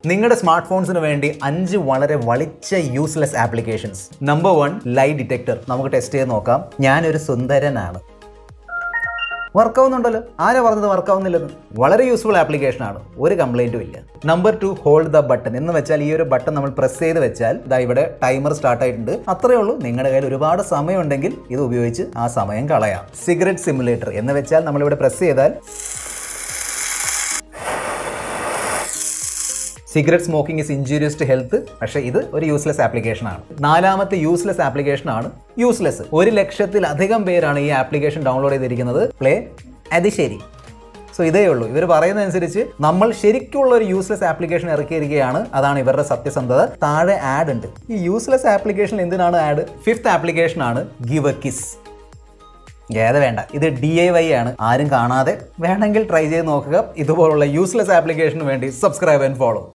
നിങ്ങളുടെ സ്മാർട്ട് ഫോൺസിന് വേണ്ടി അഞ്ച് വളരെ വളിച്ച useless applications number one lie detector നമുക്ക് ടെസ്റ്റ് ചെയ്ത് നോക്കാം ഞാനൊരു സുന്ദരനാണ് വർക്ക് ആവുന്നുണ്ടല്ലോ ആരാ പറഞ്ഞത് വർക്ക് ആവുന്നില്ലെന്ന് വളരെ യൂസ്ഫുൾ ആപ്ലിക്കേഷൻ ആണ് ഒരു കംപ്ലൈൻറ്റും ഇല്ല number two hold the button എന്ന് വെച്ചാൽ ഈ ഒരു ബട്ടൺ നമ്മൾ പ്രസ് ചെയ്ത് വെച്ചാൽ ഇതാ ഇവിടെ ടൈമർ സ്റ്റാർട്ട് ആയിട്ടുണ്ട് അത്രേ ഉള്ളൂ നിങ്ങളുടെ കയ്യിൽ ഒരുപാട് സമയമുണ്ടെങ്കിൽ ഇത് ഉപയോഗിച്ച് ആ സമയം കളയാം സിഗരറ്റ് സിമുലേറ്റർ എന്ന് വെച്ചാൽ നമ്മളിവിടെ പ്രസ് ചെയ്താൽ cigarette smoking is injurious to health പക്ഷേ ഇത് ഒരു യൂസ്ലെസ് ആപ്ലിക്കേഷൻ ആണ് നാലാമത്തെ യൂസ്ലെസ് ആപ്ലിക്കേഷൻ ആണ് യൂസ്ലെസ് ഒരു ലക്ഷത്തിലധികം പേരാണ് ഈ ആപ്ലിക്കേഷൻ ഡൗൺലോഡ് ചെയ്തിരിക്കുന്നത് പ്ലേ അത് ശരി സോ ഇതേ ഉള്ളൂ ഇവർ പറയുന്നതനുസരിച്ച് നമ്മൾ ശരിക്കുള്ള ഒരു യൂസ്ലെസ് ആപ്ലിക്കേഷൻ ഇറക്കിയിരിക്കുകയാണ് അതാണ് ഇവരുടെ സത്യസന്ധത താഴെ ആഡ് ഉണ്ട് ഈ യൂസ്ലെസ് ആപ്ലിക്കേഷൻ എന്തിനാണ് ആഡ് ഫിഫ്ത്ത് ആപ്ലിക്കേഷൻ ആണ് ഗിവ് എ കിസ് ഏത് വേണ്ട ഇത് ഡി ഐ വൈ ആണ് ആരും കാണാതെ വേണമെങ്കിൽ ട്രൈ ചെയ്ത് നോക്കുക ഇതുപോലുള്ള യൂസ്ലെസ് ആപ്ലിക്കേഷന് വേണ്ടി സബ്സ്ക്രൈബ് ആൻഡ് ഫോളോ